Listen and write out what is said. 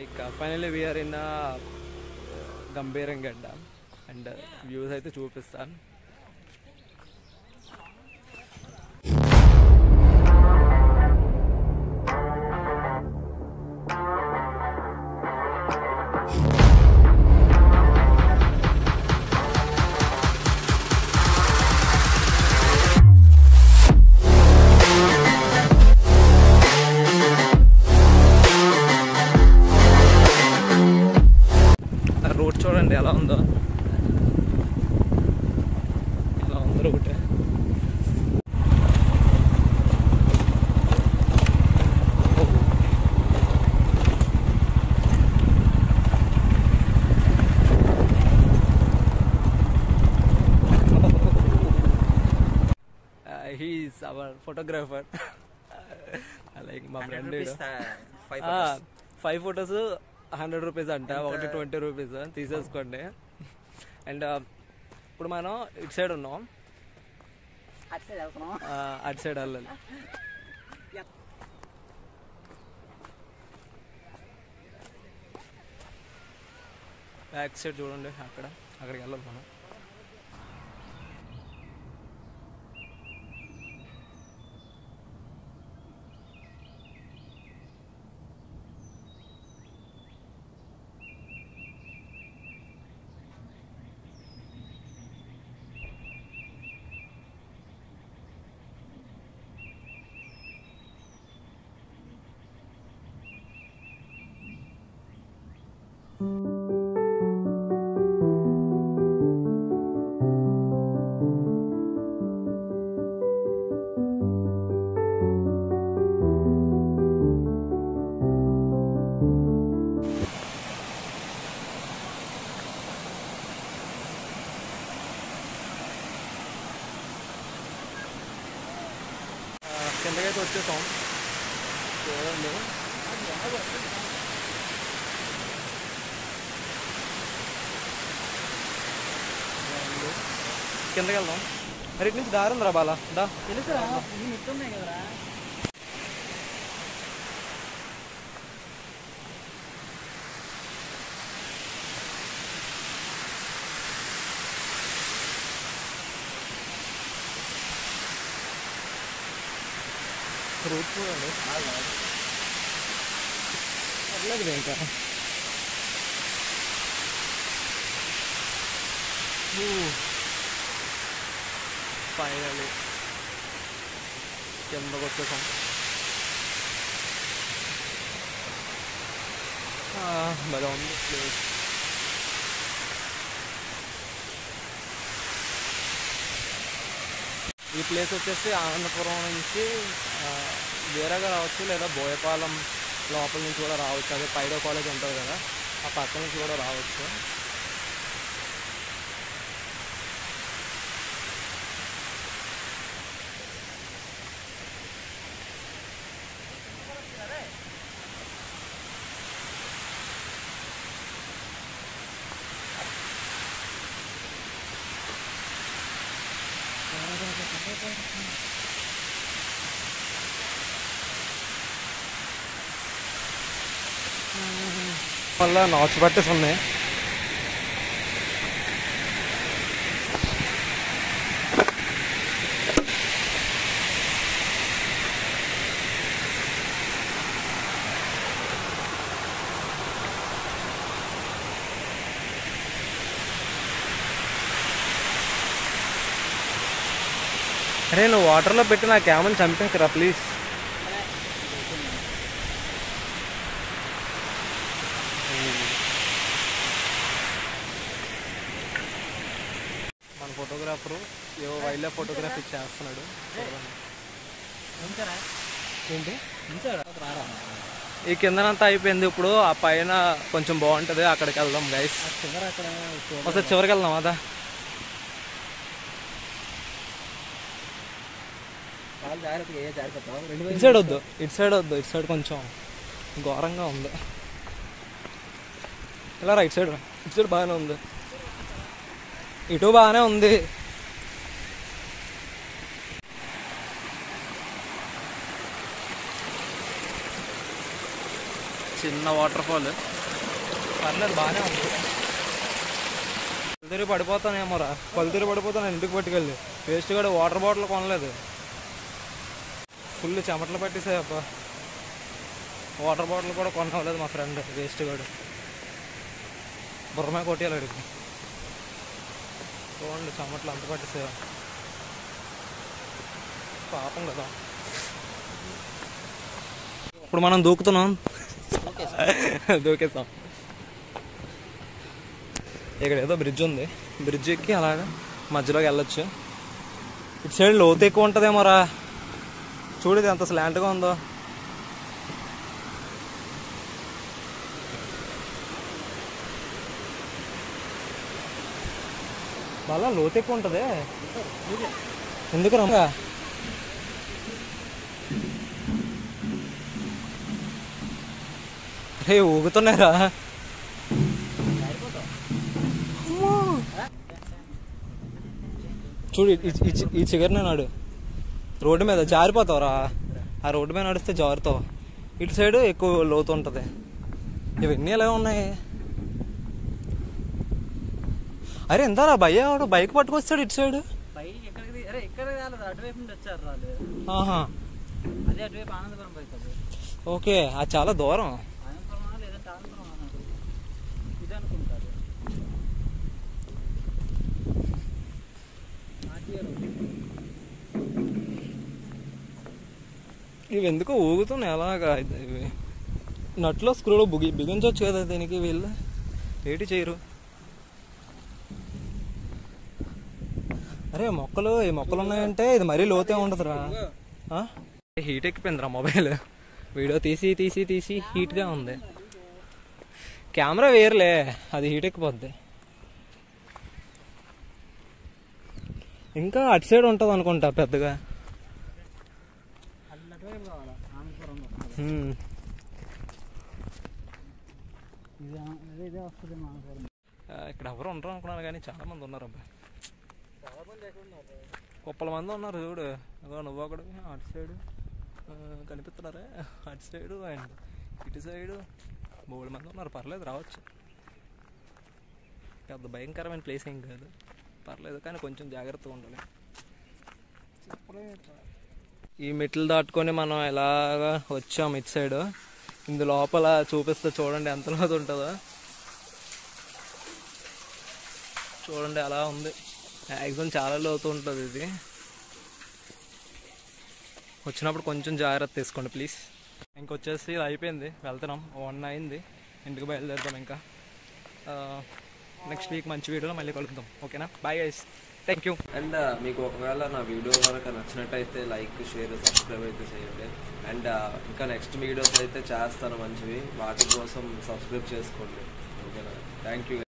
Like finally we are in Gambhiramgadda and views అయితే చూపిస్తాను road చూడండి ఎలా ఉందో ఎలా ఉందో road he's our photographer like మా friend five photos hundred rupees అంట ఒకటి ట్వంటీ రూపీస్ తీసేసుకోండి అండ్ ఇప్పుడు మనం ఇటు సైడ్ ఉన్నాం అటు సైడ్ వెళ్తున్నాం ఆ, అటు సైడ్ వెళ్ళాలి బ్యాక్ సైడ్ చూడండి అక్కడ అక్కడికి వెళ్ళాలి మనం ఆ, కిందకైతే వచ్చేసాం చూడండి బాగుంది. కిందకి వెళ్దాం మరి ఇటు నుంచి దారి ఉందిరా బాలా దా తెలుసురా ఇది మిత్తున్నాయి కదరా రూట్ చూడండి పర్లేదు ఇంకా ఫైనలీ కిందకు వచ్చేసాం ఆ, భలే ఉంది ప్లేస్ ఈ ప్లేస్ వచ్చేసి ఆనందపురం నుంచి ఆ, వేరేగా రావచ్చు లేదా బోయపాలెం లోపల నుంచి కూడా రావచ్చు అదే పైడో కాలేజ్ ఉంటుంది కదా ఆ పక్క నుంచి కూడా రావచ్చు మళ్ళా నాచు పట్టేసి ఉన్నాయి అరే నువ్వు వాటర్లో పెట్టి నా క్యామెల్ చంపేకరా ప్లీజ్ మన ఫోటోగ్రాఫరు ఏవో వైల్డ్ లైఫ్ ఫోటోగ్రఫీ చేస్తున్నాడు చూడండి. ఉంచారా ఏంటి ఉంచారా రారా ఈ కిందనంతా అయిపోయింది ఇప్పుడు ఆ పైన కొంచెం బాగుంటది అక్కడికి వెళ్దాం గైస్ చివర అక్కడ ఒకసారి చివరికి వెళ్దాం అదా కాలు జాగ్రత్తగా ఏ జారిపోతావు రెండు ఇటు సైడ్ వద్దు ఇటు సైడ్ వద్దు ఇటు సైడ్ కొంచెం ఘోరంగా ఉంది ఇలా రైట్ సైడ్ రా. ఇటు సైడ్ బాగానే ఉంది ఇటు బాగానే ఉంది చిన్న వాటర్ ఫాల్ పర్లేదు బాగానే ఉంది కొలతీరి పడిపోతానేమోరా కొలతీరి పడిపోతాను ఇంటికి పట్టుకెళ్ళి వేస్ట్ కూడా వాటర్ బాటిల్ కొనలేదు ఫుల్ చెమటలు పట్టేసాయి అబ్బా వాటర్ బాటిల్ కూడా కొనవలేదు మా ఫ్రెండ్ వేస్ట్ గాడు బుర్రమే కొట్టేయాలి అడిగి చూడండి చెమటలు అంత పట్టేసాయో పాపం కదా ఇప్పుడు మనం దూకుతున్నాం దూకేస్తాం ఇక్కడ ఏదో బ్రిడ్జ్ ఉంది బ్రిడ్జ్ ఎక్కి అలాగా మధ్యలోకి వెళ్ళొచ్చు ఇటు సైడ్ లోతు ఎక్కువ ఉంటుందేమోరా చూడు ఇది ఎంత స్లాంట్గా ఉందో బాగా లోతు ఎక్కువ ఉంటుంది ఎందుకు రమ్మగా రే ఊగుతున్నారా చూడు ఈ- ఈ చి- ఈ చిగరనే నాడు రోడ్డు మీద జారిపోతావురా ఆ రోడ్డు మీద నడిస్తే జారుతావు ఇటు సైడ్ ఎక్కువ లోతు ఉంటుంది ఇవన్నీ ఎలా ఉన్నాయి అరే ఎంతారా భయ్య వాడు బైక్ పట్టుకొస్తాడు ఇటు సైడ్ బైక్ ఎక్కడికి అరే ఎక్కడికి రాలేదు అటువైపు నుండి వచ్చారు రాదు ఆహా అదే అటువైపు ఆనందపురం బైక్ అది ఓకే అది చాలా దూరం ఆనందపురం లేదంటే ఆనందపురం అన్నారు ఇది అనుకుంటారు ఆర్టీఏ రోడ్. ఇవి ఎందుకో ఊగుతున్నాయి అలాగా ఇది- ఇవి నట్లో స్క్రూలో బుగి బిగించవచ్చు కదా దీనికి వీళ్ళు ఏటి చేయరు అరే మొక్కలు ఈ మొక్కలు ఉన్నాయంటే ఇది మరీ లోతే ఉంటుందిరా ఆ? హీట్ ఎక్కిపోయిందిరా మొబైల్ వీడియో తీసి తీసి తీసి హీట్గా ఉంది కెమెరా వేరులే అది హీట్ ఎక్కిపోద్ది ఇంకా అటు సైడ్ ఉంటుంది అనుకుంటా పెద్దగా అది అటువైపు కావాలా ఆనందపురం హ్మ్. ఇది ఆ- అదే ఇదే వస్తుంది ఆనందపురం ఆ, ఇక్కడ ఎవరు ఉండరు అనుకున్నాను కానీ చాలా మంది ఉన్నారు అబ్బా చాలా మంది ఎక్కడ ఉన్నారు గొప్పల మంది ఉన్నారు చూడు అగో నువ్వు ఒకడు అటు సైడు ఆ, కనిపిస్తున్నారా అటు సైడు అండ్ ఇటు సైడు మూడు మంది ఉన్నారు పర్లేదు రావచ్చు పెద్ద భయంకరమైన ప్లేస్ ఏం కాదు పర్లేదు కానీ కొంచెం జాగ్రత్తగా ఉండాలి ఈ మెట్లు దాటుకొని మనం ఎలాగా వచ్చాం ఇటు సైడ్ ఇందు లోపల చూపిస్తే చూడండి ఎంత లోతు ఉంటుందో చూడండి అలా ఉంది మ్యాక్సిమం చాలా లోతు ఉంటుంది ఇది వచ్చినప్పుడు కొంచెం జాగ్రత్త తీసుకోండి ప్లీజ్ ఇంకొచ్చేసి ఇది అయిపోయింది వెళ్తున్నాం వన్ అయింది ఇంటికి బయలుదేరుతాం ఇంకా నెక్స్ట్ వీక్ మంచి వీడియోలో మళ్ళీ కలుద్దాం ఓకేనా bye guys thank you and మీకు ఒకవేళ నా వీడియో కనుక నచ్చినట్టయితే లైక్ షేర్ సబ్స్క్రైబ్ అయితే చేయండి అండ్ ఇంకా నెక్స్ట్ వీడియోస్ అయితే చేస్తాను మంచివి వాటి కోసం సబ్స్క్రైబ్ చేసుకోండి ఓకేనా థ్యాంక్ యూ